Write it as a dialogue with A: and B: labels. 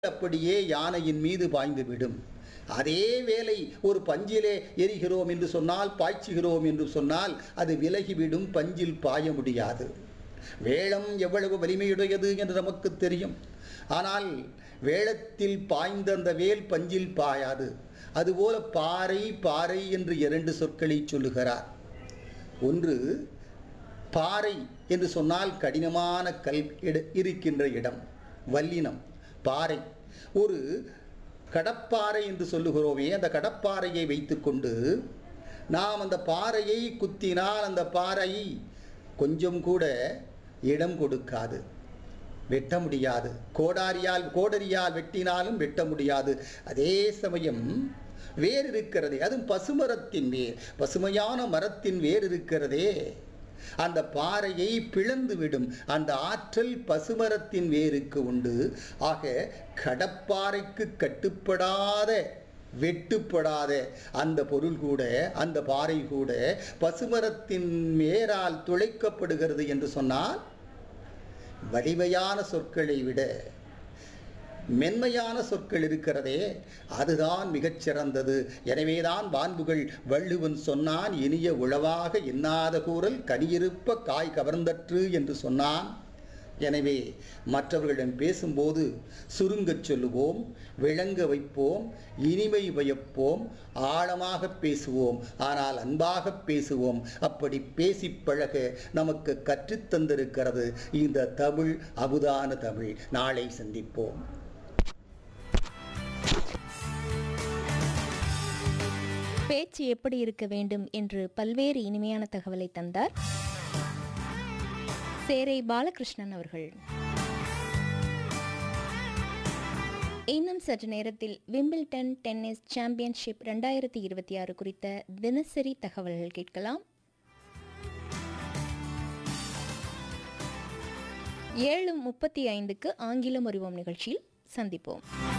A: அப்படியே யானையின் மீது பாய்ந்துவிடும் அதே வேலை ஒரு பஞ்சிலே எரிகிறோம் என்று சொன்னால் பாய்ச்சுகிறோம் என்று சொன்னால் அது விலகிவிடும் பஞ்சில் பாய முடியாது வேளம் எவ்வளவு வலிமையுடையது என்று நமக்கு தெரியும் ஆனால் வேளத்தில் பாய்ந்த அந்த வேல் பஞ்சில் பாயாது அதுபோல பாறை பாறை என்று இரண்டு சொற்களை சொல்லுகிறார் ஒன்று பாறை என்று சொன்னால் கடினமான கல் இட- இருக்கின்ற இடம் வல்லினம் பாறை ஒரு கடப்பாறை என்று சொல்லுகிறோமே அந்த கடப்பாறையை வைத்துக்கொண்டு நாம் அந்த பாறையை குத்தினால் அந்த பாறை கொஞ்சம் கூட இடம் கொடுக்காது வெட்ட முடியாது கோடாரியால் கோடரியால் வெட்டினாலும் வெட்ட முடியாது அதே சமயம் வேர் இருக்கிறதே அதுவும் பசுமரத்தின் வேர் பசுமையான மரத்தின் வேர் இருக்கிறதே அந்த பாறையை பிளந்து விடும் அந்த ஆற்றல் பசுமரத்தின் வேருக்கு உண்டு ஆக கடப்பாறைக்கு கட்டுப்படாத வெட்டுப்படாத அந்த பொருள் கூட அந்த பாறை கூட பசுமரத்தின் வேரால் துளைக்கப்படுகிறது என்று சொன்னால் வலிமையான சொற்களை விட மென்மையான சொற்கள் இருக்கிறதே அதுதான் மிகச்சிறந்தது எனவேதான் வான்புகள் வள்ளுவன் சொன்னான் இனிய உளவாக எண்ணாத கூறல் கனியிருப்ப காய் கவர்ந்தற்று என்று சொன்னான் எனவே மற்றவர்களிடம் பேசும்போது சுருங்கச் சொல்லுவோம் விளங்க வைப்போம் இனிமை பயப்போம் ஆழமாக பேசுவோம் ஆனால் அன்பாக பேசுவோம் அப்படி பேசிப் பழக நமக்கு கற்றுத்தந்திருக்கிறது இந்த தமிழ் அமுதான தமிழ் நாளை சந்திப்போம்
B: பேச்சு எப்படி இருக்க வேண்டும் என்று பல்வேறு இனிமையான தகவலை தந்தார் சேரை பாலகிருஷ்ணன் அவர்கள் இன்னும் சற்று நேரத்தில் விம்பிள்டன் டென்னிஸ் சாம்பியன்ஷிப் ரெண்டாயிரத்தி இருபத்தி ஆறு குறித்த தினசரி தகவல்கள் கேட்கலாம் ஏழு முப்பத்தி ஐந்துக்கு ஆங்கிலம் அறிவோம் நிகழ்ச்சியில் சந்திப்போம்